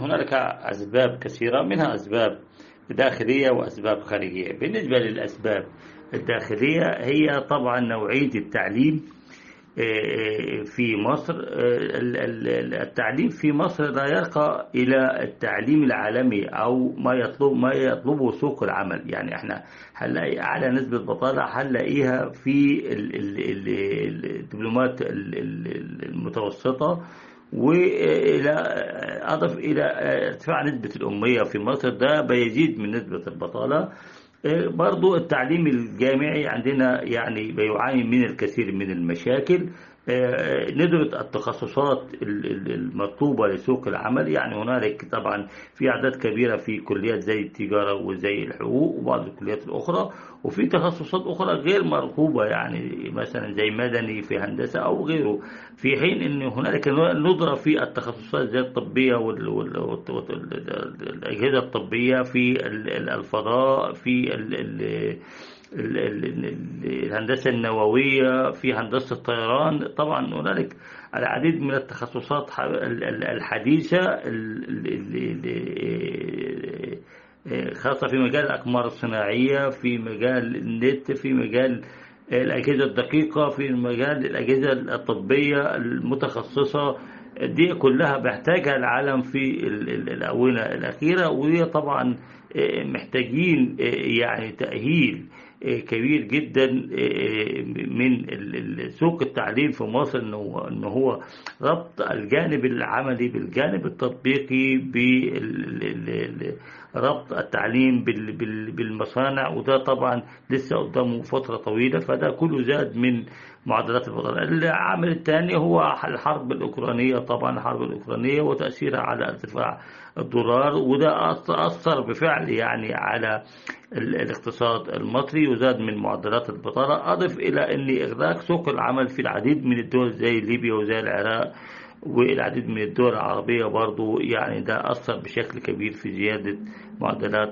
هنالك أسباب كثيرة منها أسباب داخلية وأسباب خارجية بالنسبة للأسباب الداخلية هي طبعا نوعية التعليم في مصر التعليم في مصر لا يرقى إلى التعليم العالمي أو ما يطلب ما يطلبه سوق العمل يعني احنا هنلاقي أعلى نسبة بطالة هنلاقيها في الدبلومات المتوسطة وإلى أضف إلى ارتفاع نسبة الأمية في مصر ده بيزيد من نسبة البطالة برضو التعليم الجامعي عندنا يعني بيعاني من الكثير من المشاكل ندرة التخصصات المطلوبة لسوق العمل يعني هنالك طبعا في أعداد كبيرة في كليات زي التجارة وزي الحقوق وبعض الكليات الأخرى وفي تخصصات أخرى غير مرغوبة يعني مثلا زي مدني في هندسة أو غيره في حين أن هنالك ندرة في التخصصات زي الطبية والأجهزة الطبية في الفضاء في الهندسة النووية في هندسة الطيران طبعا هنالك العديد من التخصصات الحديثة خاصة في مجال الأقمار الصناعية في مجال النت في مجال الأجهزة الدقيقة في مجال الأجهزة الطبية المتخصصة دي كلها بيحتاجها العالم في الآونة الأخيرة وهي طبعا محتاجين يعني تأهيل كبير جدا من سوق التعليم في مصر انه ان هو ربط الجانب العملي بالجانب التطبيقي بربط التعليم بالمصانع وده طبعا لسه قدامه فتره طويله فده كله زاد من معدلات البطاله. العامل الثاني هو الحرب الاوكرانيه طبعا الحرب الاوكرانيه وتاثيرها على ارتفاع الدولار وده اثر بفعل يعني على الاقتصاد المصري وزاد من معدلات البطالة أضف إلى أن إغلاق سوق العمل في العديد من الدول زي ليبيا وزي العراق والعديد من الدول العربية برضو يعني ده أثر بشكل كبير في زيادة معدلات